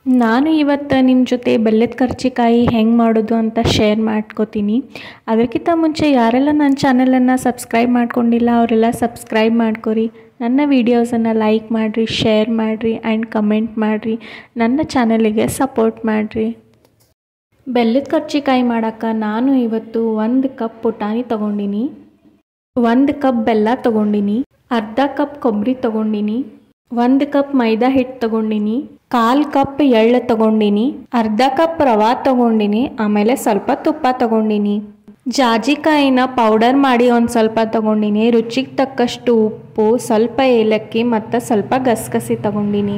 ನಾನು ಇವತ್ತು ನಿಮ್ಮ ಜೊತೆ ಬೆಲ್ಲದ ಕರ್ಜಿಕಾಯಿ ಹೆಂಗೆ ಮಾಡೋದು ಅಂತ ಶೇರ್ ಮಾಡ್ಕೋತೀನಿ ಅದಕ್ಕಿಂತ ಮುಂಚೆ ಯಾರೆಲ್ಲ ನನ್ನ ಚಾನಲನ್ನು ಸಬ್ಸ್ಕ್ರೈಬ್ ಮಾಡ್ಕೊಂಡಿಲ್ಲ ಅವರೆಲ್ಲ ಸಬ್ಸ್ಕ್ರೈಬ್ ಮಾಡ್ಕೊರಿ ನನ್ನ ವೀಡಿಯೋಸನ್ನು ಲೈಕ್ ಮಾಡಿರಿ ಶೇರ್ ಮಾಡಿರಿ ಆ್ಯಂಡ್ ಕಮೆಂಟ್ ಮಾಡಿರಿ ನನ್ನ ಚಾನಲಿಗೆ ಸಪೋರ್ಟ್ ಮಾಡಿರಿ ಬೆಲ್ಲದ ಕರ್ಜಿಕಾಯಿ ಮಾಡೋಕ್ಕೆ ನಾನು ಇವತ್ತು ಒಂದು ಕಪ್ ಪುಟಾಣಿ ತೊಗೊಂಡಿನಿ ಒಂದು ಕಪ್ ಬೆಲ್ಲ ತೊಗೊಂಡಿನಿ ಅರ್ಧ ಕಪ್ ಕೊಬ್ಬರಿ ತೊಗೊಂಡಿನಿ ಒಂದು ಕಪ್ ಮೈದಾ ಹಿಟ್ಟು ತೊಗೊಂಡಿನಿ ಕಾಲು ಕಪ್ ಎಳ್ಳು ತೊಗೊಂಡಿನಿ ಅರ್ಧ ಕಪ್ ರವಾ ತೊಗೊಂಡಿನಿ ಆಮೇಲೆ ಸ್ವಲ್ಪ ತುಪ್ಪ ತೊಗೊಂಡಿನಿ ಜಾಜಿಕಾಯಿನ ಪೌಡರ್ ಮಾಡಿ ಒಂದು ಸ್ವಲ್ಪ ತೊಗೊಂಡಿನಿ ರುಚಿಗೆ ತಕ್ಕಷ್ಟು ಉಪ್ಪು ಸ್ವಲ್ಪ ಏಲಕ್ಕಿ ಮತ್ತು ಸ್ವಲ್ಪ ಗಸಗಸಿ ತೊಗೊಂಡಿನಿ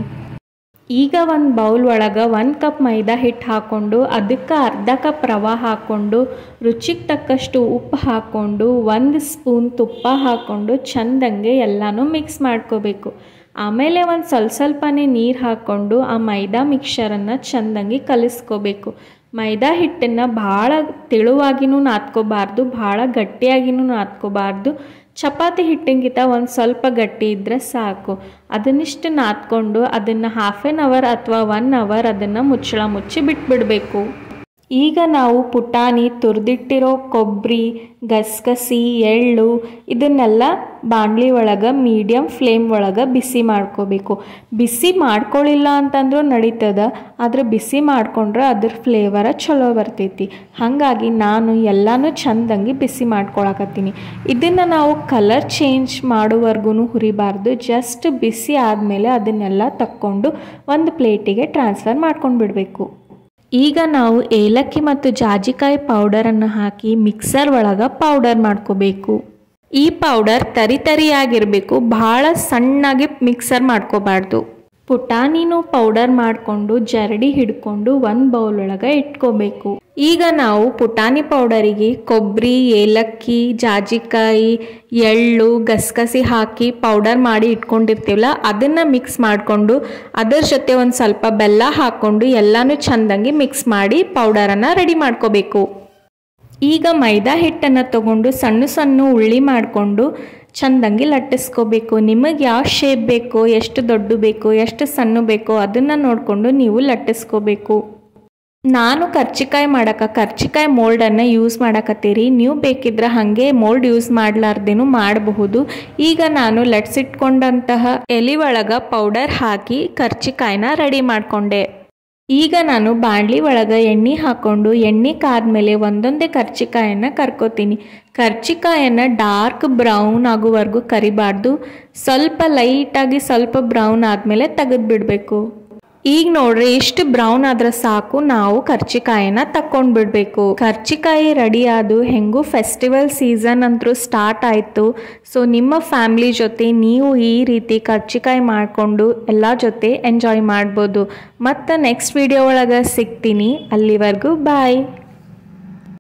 ಈಗ ಒಂದು ಬೌಲ್ ಒಳಗೆ ಒಂದು ಕಪ್ ಮೈದಾ ಹಿಟ್ಟು ಹಾಕ್ಕೊಂಡು ಅದಕ್ಕೆ ಅರ್ಧ ಕಪ್ ರವೆ ಹಾಕ್ಕೊಂಡು ರುಚಿಗೆ ತಕ್ಕಷ್ಟು ಉಪ್ಪು ಹಾಕ್ಕೊಂಡು ಒಂದು ಸ್ಪೂನ್ ತುಪ್ಪ ಹಾಕ್ಕೊಂಡು ಚೆಂದಂಗೆ ಎಲ್ಲನೂ ಮಿಕ್ಸ್ ಮಾಡ್ಕೋಬೇಕು ಆಮೇಲೆ ಒಂದು ಸ್ವಲ್ಪ ಸ್ವಲ್ಪನೇ ನೀರು ಹಾಕ್ಕೊಂಡು ಆ ಮೈದಾ ಮಿಕ್ಸರನ್ನು ಚೆಂದಂಗೆ ಕಲಿಸ್ಕೋಬೇಕು ಮೈದಾ ಹಿಟ್ಟನ್ನು ಭಾಳ ತೆಳುವಾಗಿನೂ ನಾದ್ಕೋಬಾರ್ದು ಭಾಳ ಗಟ್ಟಿಯಾಗಿನೂ ನಾದ್ಕೋಬಾರ್ದು ಚಪಾತಿ ಹಿಟ್ಟಿಂಗಿಂತ ಒಂದು ಸ್ವಲ್ಪ ಗಟ್ಟಿ ಇದ್ದರೆ ಸಾಕು ಅದನ್ನಿಷ್ಟು ನಾದ್ಕೊಂಡು ಅದನ್ನು ಹಾಫ್ ಆನ್ ಅವರ್ ಅಥವಾ ಒನ್ ಅವರ್ ಅದನ್ನು ಮುಚ್ಚಳ ಮುಚ್ಚಿ ಬಿಟ್ಬಿಡಬೇಕು ಈಗ ನಾವು ಪುಟಾಣಿ ತುರಿದಿಟ್ಟಿರೋ ಕೊಬ್ಬರಿ ಗಸಗಸಿ ಎಳ್ಳು ಇದನ್ನೆಲ್ಲ ಬಾಣಲಿ ಒಳಗೆ ಮೀಡಿಯಮ್ ಫ್ಲೇಮ್ ಒಳಗೆ ಬಿಸಿ ಮಾಡ್ಕೋಬೇಕು ಬಿಸಿ ಮಾಡ್ಕೊಳ್ಳಿಲ್ಲ ಅಂತಂದ್ರೂ ನಡೀತದ ಆದ್ರೆ ಬಿಸಿ ಮಾಡ್ಕೊಂಡ್ರೆ ಅದ್ರ ಫ್ಲೇವರ ಚಲೋ ಬರ್ತೈತಿ ಹಾಗಾಗಿ ನಾನು ಎಲ್ಲನೂ ಚಂದಂಗೆ ಬಿಸಿ ಮಾಡ್ಕೊಳಕತ್ತೀನಿ ಇದನ್ನು ನಾವು ಕಲರ್ ಚೇಂಜ್ ಮಾಡೋವರೆಗೂ ಹುರಿಬಾರ್ದು ಜಸ್ಟ್ ಬಿಸಿ ಆದಮೇಲೆ ಅದನ್ನೆಲ್ಲ ತಕ್ಕೊಂಡು ಒಂದು ಪ್ಲೇಟಿಗೆ ಟ್ರಾನ್ಸ್ಫರ್ ಮಾಡ್ಕೊಂಡು ಬಿಡಬೇಕು ಈಗ ನಾವು ಏಲಕ್ಕಿ ಮತ್ತು ಜಾಜಿಕಾಯಿ ಪೌಡರನ್ನು ಹಾಕಿ ಮಿಕ್ಸರ್ ಒಳಗೆ ಪೌಡರ್ ಮಾಡ್ಕೋಬೇಕು ಈ ಪೌಡರ್ ತರಿ ತರಿಯಾಗಿರಬೇಕು ಭಾಳ ಸಣ್ಣಗೆ ಮಿಕ್ಸರ್ ಮಾಡ್ಕೋಬಾರ್ದು ಪುಟಾಣಿನೂ ಪೌಡರ್ ಮಾಡಿಕೊಂಡು ಜರಡಿ ಹಿಡ್ಕೊಂಡು ಒಂದು ಬೌಲ್ ಒಳಗೆ ಇಟ್ಕೋಬೇಕು ಈಗ ನಾವು ಪುಟಾಣಿ ಪೌಡರಿಗೆ ಕೊಬ್ಬರಿ ಏಲಕ್ಕಿ ಜಾಜಿಕಾಯಿ ಎಳ್ಳು ಗಸಗಸಿ ಹಾಕಿ ಪೌಡರ್ ಮಾಡಿ ಇಟ್ಕೊಂಡಿರ್ತೀವಲ್ಲ ಅದನ್ನು ಮಿಕ್ಸ್ ಮಾಡಿಕೊಂಡು ಅದರ ಜೊತೆ ಒಂದು ಸ್ವಲ್ಪ ಬೆಲ್ಲ ಹಾಕ್ಕೊಂಡು ಎಲ್ಲನೂ ಚೆಂದಂಗೆ ಮಿಕ್ಸ್ ಮಾಡಿ ಪೌಡರನ್ನು ರೆಡಿ ಮಾಡ್ಕೋಬೇಕು ಈಗ ಮೈದಾ ಹಿಟ್ಟನ್ನು ತಗೊಂಡು ಸಣ್ಣ ಸಣ್ಣ ಉಳ್ಳಿ ಮಾಡಿಕೊಂಡು ಚೆಂದಂಗೆ ಲಟ್ಟಿಸ್ಕೋಬೇಕು ನಿಮಗೆ ಯಾವ ಶೇಪ್ ಬೇಕೋ ಎಷ್ಟು ದೊಡ್ಡ ಬೇಕೋ ಎಷ್ಟು ಸಣ್ಣ ಬೇಕೋ ಅದನ್ನು ನೋಡಿಕೊಂಡು ನೀವು ಲಟ್ಟಿಸ್ಕೋಬೇಕು ನಾನು ಕರ್ಚಿಕಾಯಿ ಮಾಡಕ್ಕೆ ಕರ್ಚಿಕಾಯಿ ಮೋಲ್ಡನ್ನು ಯೂಸ್ ಮಾಡಕತ್ತೀರಿ ನೀವು ಬೇಕಿದ್ರೆ ಹಾಗೆ ಮೋಲ್ಡ್ ಯೂಸ್ ಮಾಡಲಾರ್ದೇನು ಮಾಡಬಹುದು ಈಗ ನಾನು ಲಟ್ಸಿಟ್ಕೊಂಡಂತಹ ಎಲೆ ಒಳಗೆ ಪೌಡರ್ ಹಾಕಿ ಕರ್ಚಿಕಾಯಿನ ರೆಡಿ ಮಾಡಿಕೊಂಡೆ ಈಗ ನಾನು ಬಾಣಲಿ ಒಳಗೆ ಎಣ್ಣೆ ಹಾಕ್ಕೊಂಡು ಎಣ್ಣೆ ಕಾದ್ಮೇಲೆ ಒಂದೊಂದೇ ಕರ್ಚಿಕಾಯನ್ನು ಕರ್ಕೋತೀನಿ ಕರ್ಚಿಕಾಯನ್ನು ಡಾರ್ಕ್ ಬ್ರೌನ್ ಆಗುವವರೆಗೂ ಕರಿಬಾರ್ದು ಸ್ವಲ್ಪ ಲೈಟಾಗಿ ಸ್ವಲ್ಪ ಬ್ರೌನ್ ಆದಮೇಲೆ ತೆಗೆದುಬಿಡಬೇಕು ಈಗ ನೋಡ್ರಿ ಇಷ್ಟು ಬ್ರೌನ್ ಆದ್ರೆ ಸಾಕು ನಾವು ಕರ್ಚಿಕಾಯಿನ ತಕ್ಕೊಂಡು ಬಿಡಬೇಕು ಕರ್ಚಿಕಾಯಿ ರೆಡಿ ಆದು ಹೆಂಗೂ ಫೆಸ್ಟಿವಲ್ ಸೀಸನ್ ಅಂತೂ ಸ್ಟಾರ್ಟ್ ಆಯಿತು ಸೊ ನಿಮ್ಮ ಫ್ಯಾಮ್ಲಿ ಜೊತೆ ನೀವು ಈ ರೀತಿ ಕರ್ಚಿಕಾಯಿ ಮಾಡಿಕೊಂಡು ಎಲ್ಲ ಜೊತೆ ಎಂಜಾಯ್ ಮಾಡ್ಬೋದು ಮತ್ತು ನೆಕ್ಸ್ಟ್ ವಿಡಿಯೋ ಒಳಗೆ ಸಿಗ್ತೀನಿ ಅಲ್ಲಿವರೆಗೂ ಬಾಯ್